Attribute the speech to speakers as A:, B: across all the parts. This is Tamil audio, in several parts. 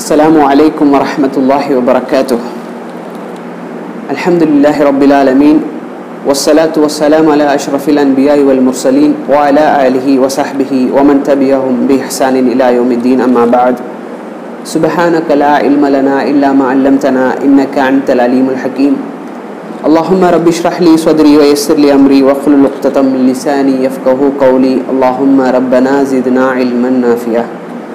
A: السلام عليكم ورحمة الله وبركاته الحمد لله رب العالمين والصلاة والسلام على أشرف الأنبياء والمرسلين وعلى آله وصحبه ومن تبعهم بإحسان إلى يوم الدين أما بعد سبحانك لا علم لنا إلا ما علمتنا إنك أنت العليم الحكيم اللهم رب اشرح لي صدري ويسر لي أمري واحلل عقدة من لساني يفقه قولي اللهم ربنا زدنا علما نافعا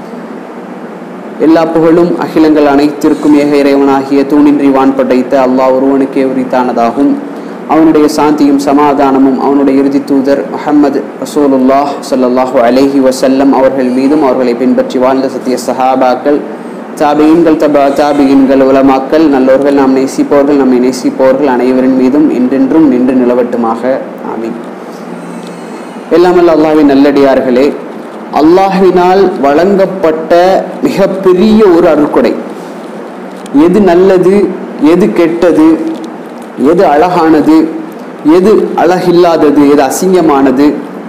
A: எல்லா புகழும் அகிலங்கள் அனைத்திற்கும் ஏக இறைவனாகிய தூணின்றி வான் படைத்த அல்லாஹ் ஒருவனுக்கே உரித்தானதாகும் அவனுடைய சாந்தியும் சமாதானமும் அவனுடைய இறுதி தூதர் முஹம்மது ரசூலுல்லாஹ் ஸல்லல்லாஹு அலைஹி வஸல்லம் அவர்கள் மீதும் அவர்களை பின்பற்றி வாழ்ந்த சத்திய சஹாபாக்கள் தாபியின்கள் தபா தாபியின்கள் உலமாக்கள் நல்லோர்கள் நாம் நேசிப்பவர்கள் நம்மை நேசிப்பவர்கள் அனைவரின் மீதும் என்றென்றும் நின்று நிலவட்டுமாக ஆமீன் எல்லாமல்ல அல்லாஹ்வின் நல்லடியார்களே அல்லாஹ்வினால் வழங்கப்பட்ட மிகப்பெரிய ஒரு அருட்கொடை எது நல்லது எது கெட்டது எது அழகானது எது அழகில்லாதது எது அசிங்கமானது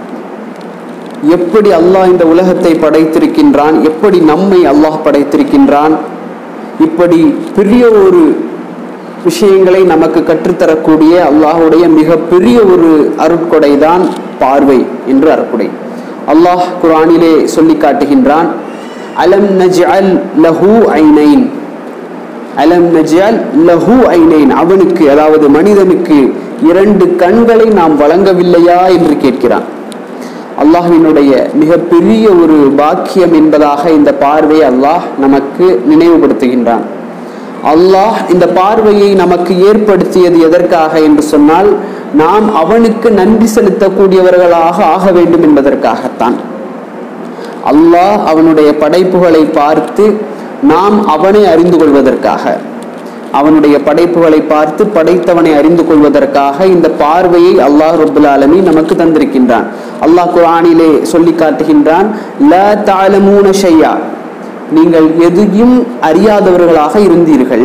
A: எப்படி அல்லாஹ் இந்த உலகத்தை படைத்திருக்கின்றான் எப்படி நம்மை அல்லாஹ் படைத்திருக்கின்றான் இப்படி பெரிய ஒரு விஷயங்களை நமக்கு கற்றுத்தரக்கூடிய அல்லாஹுடைய மிகப்பெரிய ஒரு அருட்கொடை தான் பார்வை என்று அருட்கொடை அல்லாஹ் குரானிலே சொல்லி காட்டுகின்றான் அலம் நஜ்அல் லஹு ஐனைன் அலம் நஜ்அல் லஹு ஐனைன் அவனுக்கு அதாவது மனிதனுக்கு இரண்டு கண்களை நாம் வழங்கவில்லையா என்று கேட்கிறான் அல்லாஹ்வினுடைய மிகப்பெரிய ஒரு பாக்கியம் என்பதாக இந்த பார்வையை அல்லாஹ் நமக்கு நினைவுபடுத்துகின்றான் அல்லாஹ் இந்த பார்வையை நமக்கு ஏற்படுத்தியது எதற்காக என்று சொன்னால் நாம் அவனுக்கு நன்றி செலுத்தக்கூடியவர்களாக ஆக வேண்டும் என்பதற்காகத்தான் அல்லாஹ் அவனுடைய படைப்புகளை பார்த்து நாம் அவனை அறிந்து கொள்வதற்காக அவனுடைய படைப்புகளை பார்த்து படைத்தவனை அறிந்து கொள்வதற்காக இந்த பார்வையை அல்லாஹ் ரபுல் ஆலமி நமக்கு தந்திருக்கின்றான் அல்லாஹ் குரானிலே சொல்லி காட்டுகின்றான் ல தாலமூன ஷையா நீங்கள் எதையும் அறியாதவர்களாக இருந்தீர்கள்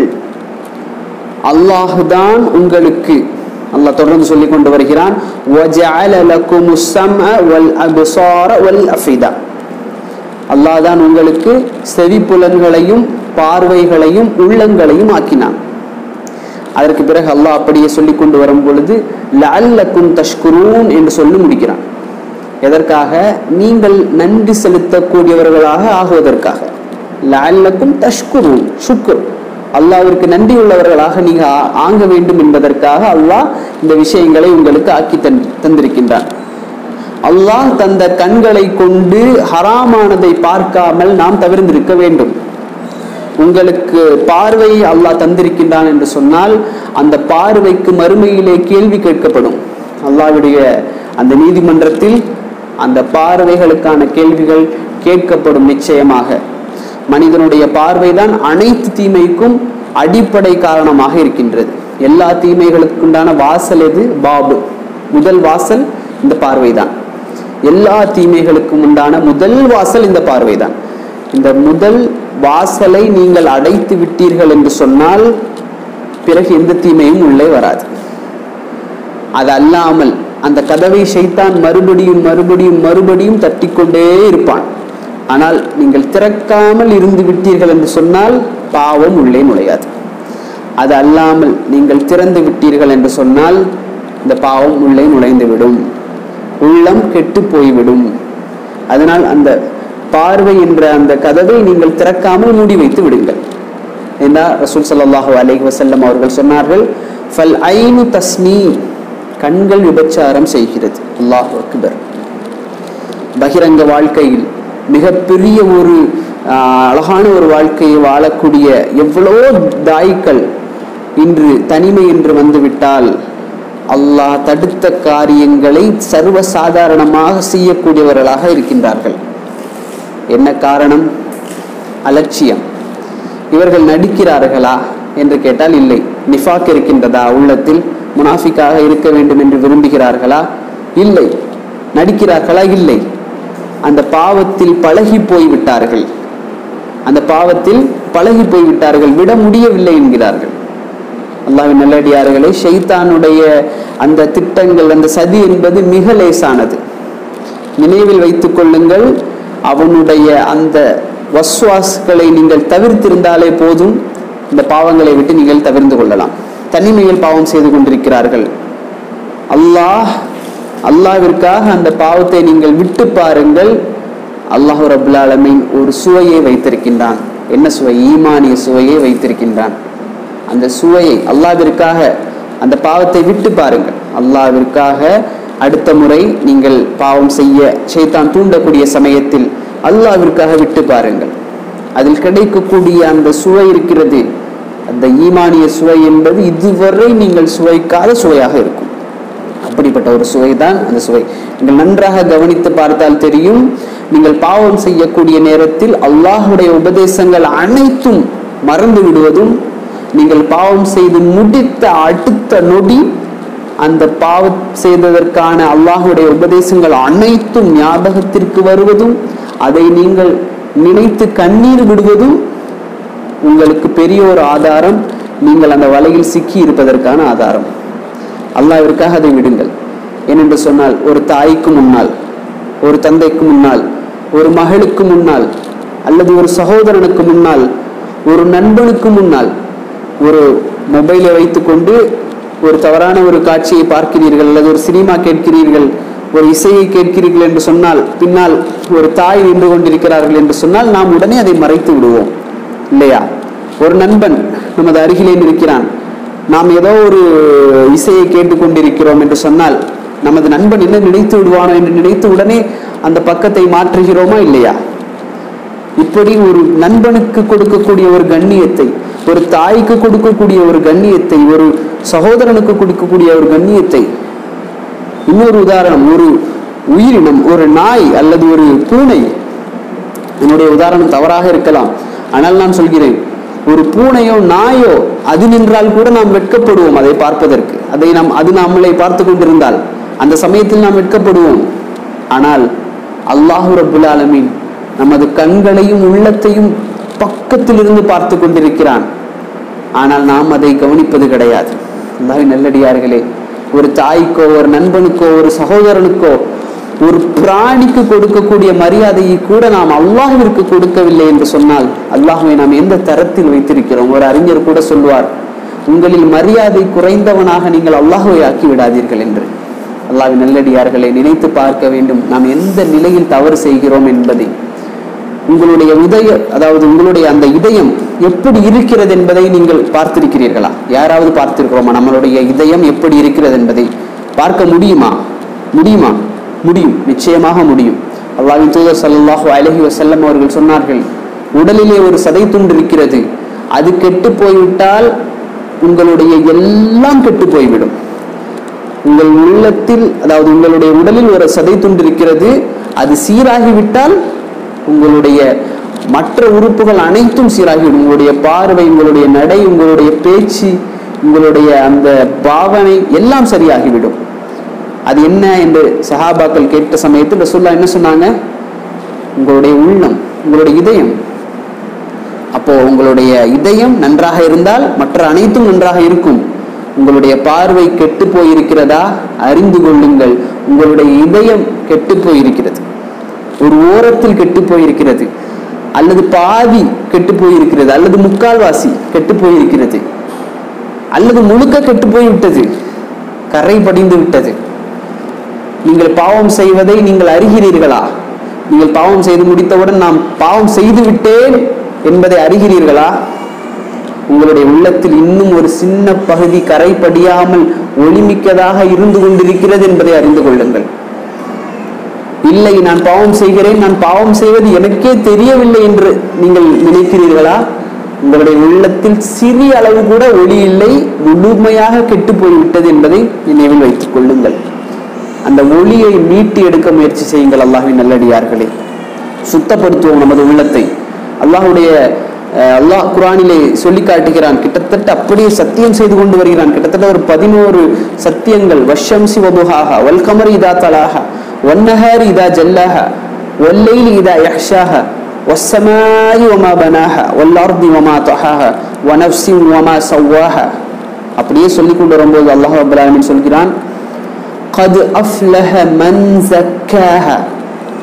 A: அல்லாஹுதான் உங்களுக்கு அல்லாஹ் தொடர்ந்து சொல்லி கொண்டு வருகிறான் அல்லாஹ் தான் உங்களுக்கு செவிப்புலன்களையும் பார்வைகளையும் உள்ளங்களையும் ஆக்கினான் அதற்கு பிறகு அல்லாஹ் அப்படியே சொல்லி கொண்டு வரும் பொழுது லல்லக்கும் தஷ்குரூன் என்று சொல்லி முடிக்கிறான் எதற்காக நீங்கள் நன்றி செலுத்தக்கூடியவர்களாக ஆகுவதற்காக லல்லக்கும் தஷ்குரூன் சுக்குர் அல்லாவிற்கு நன்றி உள்ளவர்களாக நீங்க ஆங்க வேண்டும் என்பதற்காக அல்லாஹ் இந்த விஷயங்களை உங்களுக்கு ஆக்கி தன் தந்திருக்கின்றான் அல்லாஹ் தந்த கண்களை கொண்டு ஹராமானதை பார்க்காமல் நாம் தவிர்ந்திருக்க வேண்டும் உங்களுக்கு பார்வையை அல்லாஹ் தந்திருக்கின்றான் என்று சொன்னால் அந்த பார்வைக்கு மறுமையிலே கேள்வி கேட்கப்படும் அல்லாவுடைய அந்த நீதிமன்றத்தில் அந்த பார்வைகளுக்கான கேள்விகள் கேட்கப்படும் நிச்சயமாக மனிதனுடைய பார்வைதான் அனைத்து தீமைக்கும் அடிப்படை காரணமாக இருக்கின்றது எல்லா தீமைகளுக்குண்டான வாசல் எது பாபு முதல் வாசல் இந்த பார்வைதான் எல்லா தீமைகளுக்கும் உண்டான முதல் வாசல் இந்த பார்வைதான் இந்த முதல் வாசலை நீங்கள் அடைத்து விட்டீர்கள் என்று சொன்னால் பிறகு எந்த தீமையும் உள்ளே வராது அது அல்லாமல் அந்த கதவை செய்தான் மறுபடியும் மறுபடியும் மறுபடியும் தட்டிக்கொண்டே இருப்பான் ஆனால் நீங்கள் திறக்காமல் இருந்து விட்டீர்கள் என்று சொன்னால் பாவம் உள்ளே நுழையாது அது அல்லாமல் நீங்கள் திறந்து விட்டீர்கள் என்று சொன்னால் இந்த பாவம் உள்ளே நுழைந்துவிடும் உள்ளம் கெட்டு போய்விடும் அதனால் அந்த பார்வை என்ற அந்த கதவை நீங்கள் திறக்காமல் மூடி வைத்து விடுங்கள் ஏன்னா ரசூல் சல்லாஹூ அலைஹி வசல்லம் அவர்கள் சொன்னார்கள் ஃபல் ஐனு தஸ்னி கண்கள் விபச்சாரம் செய்கிறது அல்லாஹ் அக்பர் பகிரங்க வாழ்க்கையில் மிகப்பெரிய ஒரு அழகான ஒரு வாழ்க்கையை வாழக்கூடிய எவ்வளோ தாய்க்கள் இன்று தனிமை என்று வந்துவிட்டால் அல்லாஹ் தடுத்த காரியங்களை சர்வ சாதாரணமாக செய்யக்கூடியவர்களாக இருக்கின்றார்கள் என்ன காரணம் அலட்சியம் இவர்கள் நடிக்கிறார்களா என்று கேட்டால் இல்லை நிஃபாக் இருக்கின்றதா உள்ளத்தில் முனாஃபிக்காக இருக்க வேண்டும் என்று விரும்புகிறார்களா இல்லை நடிக்கிறார்களா இல்லை அந்த பாவத்தில் பழகி போய்விட்டார்கள் அந்த பாவத்தில் பழகி போய்விட்டார்கள் விட முடியவில்லை என்கிறார்கள் அல்லாவின் நல்லடியார்களே ஷைத்தானுடைய அந்த திட்டங்கள் அந்த சதி என்பது மிக லேசானது நினைவில் வைத்துக் கொள்ளுங்கள் அவனுடைய அந்த வஸ்வாஸ்களை நீங்கள் தவிர்த்திருந்தாலே போதும் இந்த பாவங்களை விட்டு நீங்கள் தவிர்ந்து கொள்ளலாம் தனிமையில் பாவம் செய்து கொண்டிருக்கிறார்கள் அல்லாஹ் அல்லாவிற்காக அந்த பாவத்தை நீங்கள் விட்டு பாருங்கள் அல்லாஹ் ரபுல் ஆலமீன் ஒரு சுவையை வைத்திருக்கின்றான் என்ன சுவை ஈமானிய சுவையை வைத்திருக்கின்றான் அந்த சுவையை அல்லாவிற்காக அந்த பாவத்தை விட்டு பாருங்கள் அல்லாவிற்காக அடுத்த முறை நீங்கள் பாவம் செய்ய ஷைத்தான் தூண்டக்கூடிய சமயத்தில் அல்லாவிற்காக விட்டு பாருங்கள் அதில் கிடைக்கக்கூடிய அந்த சுவை இருக்கிறது அந்த ஈமானிய சுவை என்பது இதுவரை நீங்கள் சுவைக்காத சுவையாக இருக்கும் அப்படிப்பட்ட ஒரு சுவை தான் அந்த சுவை நீங்கள் நன்றாக கவனித்து பார்த்தால் தெரியும் நீங்கள் பாவம் செய்யக்கூடிய நேரத்தில் அல்லாஹுடைய உபதேசங்கள் அனைத்தும் மறந்து விடுவதும் நீங்கள் பாவம் செய்து முடித்த அடுத்த நொடி அந்த பாவம் செய்ததற்கான அல்லாஹுடைய உபதேசங்கள் அனைத்தும் ஞாபகத்திற்கு வருவதும் அதை நீங்கள் நினைத்து கண்ணீர் விடுவதும் உங்களுக்கு பெரிய ஒரு ஆதாரம் நீங்கள் அந்த வலையில் சிக்கி இருப்பதற்கான ஆதாரம் அல்லாவிற்காக அதை விடுங்கள் ஏனென்று சொன்னால் ஒரு தாய்க்கு முன்னால் ஒரு தந்தைக்கு முன்னால் ஒரு மகளுக்கு முன்னால் அல்லது ஒரு சகோதரனுக்கு முன்னால் ஒரு நண்பனுக்கு முன்னால் ஒரு மொபைலை வைத்துக்கொண்டு ஒரு தவறான ஒரு காட்சியை பார்க்கிறீர்கள் அல்லது ஒரு சினிமா கேட்கிறீர்கள் ஒரு இசையை கேட்கிறீர்கள் என்று சொன்னால் பின்னால் ஒரு தாய் நின்று கொண்டிருக்கிறார்கள் என்று சொன்னால் நாம் உடனே அதை மறைத்து விடுவோம் இல்லையா ஒரு நண்பன் நமது அருகிலே இருக்கிறான் நாம் ஏதோ ஒரு இசையை கேட்டுக்கொண்டிருக்கிறோம் என்று சொன்னால் நமது நண்பன் என்ன நினைத்து விடுவானோ என்று நினைத்து உடனே அந்த பக்கத்தை மாற்றுகிறோமா இல்லையா இப்படி ஒரு நண்பனுக்கு கொடுக்கக்கூடிய ஒரு கண்ணியத்தை ஒரு தாய்க்கு கொடுக்கக்கூடிய ஒரு கண்ணியத்தை ஒரு சகோதரனுக்கு கொடுக்கக்கூடிய ஒரு கண்ணியத்தை இன்னொரு உதாரணம் ஒரு உயிரினம் ஒரு நாய் அல்லது ஒரு பூனை என்னுடைய உதாரணம் தவறாக இருக்கலாம் ஆனால் நான் சொல்கிறேன் ஒரு பூனையோ நாயோ அது நின்றால் கூட நாம் வெட்கப்படுவோம் அதை பார்ப்பதற்கு அதை நாம் அது நம்மளை பார்த்து கொண்டிருந்தால் அந்த சமயத்தில் நாம் வெட்கப்படுவோம் ஆனால் அல்லாஹு ரபுல் ஆலமீன் நமது கண்களையும் உள்ளத்தையும் பக்கத்தில் இருந்து பார்த்து கொண்டிருக்கிறான் ஆனால் நாம் அதை கவனிப்பது கிடையாது அல்லாஹ்வின் நல்லடியார்களே ஒரு தாய்க்கோ ஒரு நண்பனுக்கோ ஒரு சகோதரனுக்கோ ஒரு பிராணிக்கு கொடுக்கக்கூடிய மரியாதையை கூட நாம் அல்லாஹ்விற்கு கொடுக்கவில்லை என்று சொன்னால் அல்லாஹ்வை நாம் எந்த தரத்தில் வைத்திருக்கிறோம் ஒரு அறிஞர் கூட சொல்வார் உங்களில் மரியாதை குறைந்தவனாக நீங்கள் அல்லாஹ்வை ஆக்கி விடாதீர்கள் என்று அல்லாஹ்வின் நல்லடியார்களை நினைத்து பார்க்க வேண்டும் நாம் எந்த நிலையில் தவறு செய்கிறோம் என்பதை உங்களுடைய உதய அதாவது உங்களுடைய அந்த இதயம் எப்படி இருக்கிறது என்பதை நீங்கள் பார்த்திருக்கிறீர்களா யாராவது பார்த்திருக்கிறோமா நம்மளுடைய இதயம் எப்படி இருக்கிறது என்பதை பார்க்க முடியுமா முடியுமா முடியும் நிச்சயமாக முடியும் அல்லாஹ்வின் தூதர் ஸல்லல்லாஹு அலைஹி வஸல்லம் அவர்கள் சொன்னார்கள் உடலிலே ஒரு சதை துண்டு இருக்கிறது அது கெட்டு போய்விட்டால் உங்களுடைய எல்லாம் கெட்டு போய்விடும் உங்கள் உள்ளத்தில் அதாவது உங்களுடைய உடலில் ஒரு சதை துண்டு இருக்கிறது அது சீராகிவிட்டால் உங்களுடைய மற்ற உறுப்புகள் அனைத்தும் சீராகிவிடும் உங்களுடைய பார்வை உங்களுடைய நடை உங்களுடைய பேச்சு உங்களுடைய அந்த பாவனை எல்லாம் சரியாகிவிடும் அது என்ன என்று சஹாபாக்கள் கேட்ட சமயத்தில் ரசூல்லா என்ன சொன்னாங்க உங்களுடைய உள்ளம் உங்களுடைய இதயம் அப்போ உங்களுடைய இதயம் நன்றாக இருந்தால் மற்ற அனைத்தும் நன்றாக இருக்கும் உங்களுடைய பார்வை கெட்டு போயிருக்கிறதா அறிந்து கொள்ளுங்கள் உங்களுடைய இதயம் கெட்டு போயிருக்கிறது ஒரு ஓரத்தில் கெட்டு போயிருக்கிறது அல்லது பாதி கெட்டு போயிருக்கிறது அல்லது முக்கால்வாசி கெட்டு போயிருக்கிறது அல்லது முழுக்க கெட்டு போய்விட்டது கரை படிந்து விட்டது நீங்கள் பாவம் செய்வதை நீங்கள் அறிகிறீர்களா நீங்கள் பாவம் செய்து முடித்தவுடன் நாம் பாவம் செய்து விட்டேன் என்பதை அறிகிறீர்களா உங்களுடைய உள்ளத்தில் இன்னும் ஒரு சின்ன பகுதி கரை படியாமல் ஒளிமிக்கதாக இருந்து கொண்டிருக்கிறது என்பதை அறிந்து கொள்ளுங்கள் இல்லை நான் பாவம் செய்கிறேன் நான் பாவம் செய்வது எனக்கே தெரியவில்லை என்று நீங்கள் நினைக்கிறீர்களா உங்களுடைய உள்ளத்தில் சிறிய அளவு கூட ஒளி இல்லை முழுமையாக கெட்டு போய்விட்டது என்பதை நினைவில் வைத்துக் கொள்ளுங்கள் அந்த ஒளியை மீட்டி எடுக்க முயற்சி செய்யுங்கள் அல்லாஹின் நல்லடியார்களே சுத்தப்படுத்துவோம் நமது உள்ளத்தை அல்லாஹுடைய அஹ், அல்லாஹ் குரானிலே சொல்லி காட்டுகிறான் கிட்டத்தட்ட அப்படியே சத்தியம் செய்து கொண்டு வருகிறான் கிட்டத்தட்ட ஒரு பதினோரு சத்தியங்கள் வஷம் சிவபுகாக வல் கமர் இதா தலாக வன்னஹார் இதா ஜல்லாக வல்லைல் இதா யஹ்ஷாக والسماء وما بناها والأرض وما طحاها ونفس وما سواها அப்படியே சொல்லிக் கொண்டு வரும்போது அல்லாஹ் ரப்பல் ஆலமீன் சொல்கிறான் قد أفلح من زكاها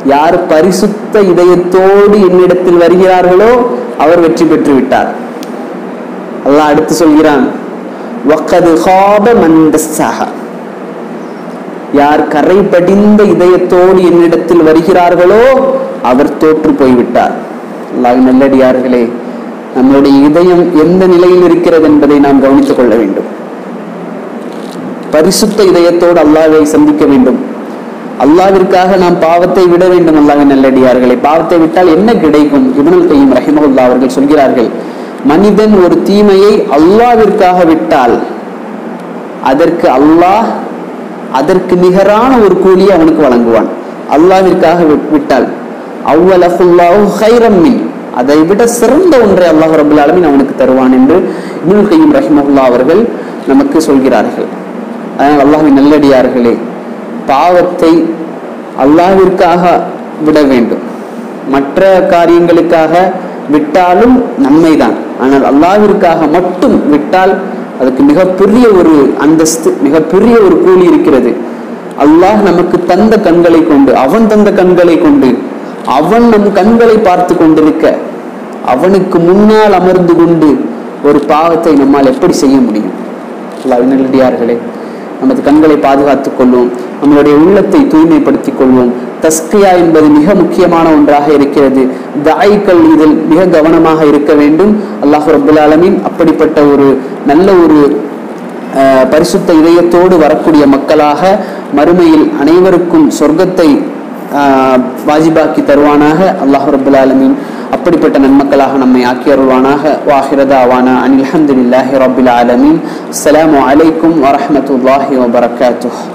A: யார் பரிசுத்த இதயத்தோடு என்னிடத்தில் வருகிறார்களோ அவர் வெற்றி பெற்று விட்டார் அல்லாஹ் அடுத்து சொல்கிறான் வக்கது ஹாப மந்தஸ்ஸாக யார் கரை படிந்த இதயத்தோடு என்னிடத்தில் வருகிறார்களோ அவர் தோற்று போய்விட்டார் அல்லாஹ் நல்லடியார்களே நம்முடைய இதயம் எந்த நிலையில் இருக்கிறது என்பதை நாம் கவனித்துக் கொள்ள வேண்டும் பரிசுத்த இதயத்தோடு அல்லாஹ்வை சந்திக்க வேண்டும் அல்லாவிற்காக நாம் பாவத்தை விட வேண்டும் அல்லாஹ் நல்லடியார்களே பாவத்தை விட்டால் என்ன கிடைக்கும் இப்னுல் கையும் ரஹிமகுல்லா அவர்கள் சொல்கிறார்கள் மனிதன் ஒரு தீமையை அல்லாவிற்காக விட்டால் அதற்கு அல்லாஹ் அதற்கு நிகரான ஒரு கூலியை அவனுக்கு வழங்குவான் அல்லாவிற்காக வி- விட்டால் அவ்வளஃபுல்லாஹு ஹைரம் மின் அதை விட சிறந்த ஒன்றை அல்லாஹ் ரபுல் ஆலமீன் அவனுக்கு தருவான் என்று இப்னுல் கையும் ரஹிமகுல்லா அவர்கள் நமக்கு சொல்கிறார்கள் அதனால் அல்லாஹ்வின் நல்லடியார்களே பாவத்தை அல்லாஹ்விற்காக விட வேண்டும் மற்ற காரியங்களுக்காக விட்டாலும் நன்மைதான் ஆனால் அல்லாஹ்விற்காக மட்டும் விட்டால் அதுக்கு மிகப்பெரிய ஒரு அந்தஸ்து மிகப்பெரிய ஒரு கூலி இருக்கிறது அல்லாஹ் நமக்கு தந்த கண்களை கொண்டு அவன் தந்த கண்களை கொண்டு அவன் நம் கண்களை பார்த்து கொண்டிருக்க அவனுக்கு முன்னால் அமர்ந்து கொண்டு ஒரு பாவத்தை நம்மால் எப்படி செய்ய முடியும் அல்லாஹ் நல்லடியார்களே நமது கண்களை பாதுகாத்துக் கொள்வோம் நம்மளுடைய உள்ளத்தை தூய்மைப்படுத்திக் கொள்வோம் தஸ்கியா என்பது மிக முக்கியமான ஒன்றாக இருக்கிறது தாய்க்கள் இதில் மிக கவனமாக இருக்க வேண்டும் அல்லாஹ் ரபுல் ஆலமீன் அப்படிப்பட்ட ஒரு நல்ல ஒரு அஹ், பரிசுத்த இதயத்தோடு வரக்கூடிய மக்களாக மறுமையில் அனைவருக்கும் சொர்க்கத்தை ஆஹ், வாஜிபாக்கி தருவானாக அல்லாஹ் ரபுல் ஆலமீன் அப்படிப்பட்ட நன்மக்களாக நம்மை ஆக்கி அருள்வானாக வாஹிரதாவானா அனில் அஹமதுல்லாஹி ரபுல் ஆலமீன் அஸ்ஸலாமு அலைக்கும் வரஹ்மத்துல்லாஹி வபரகாத்துஹ்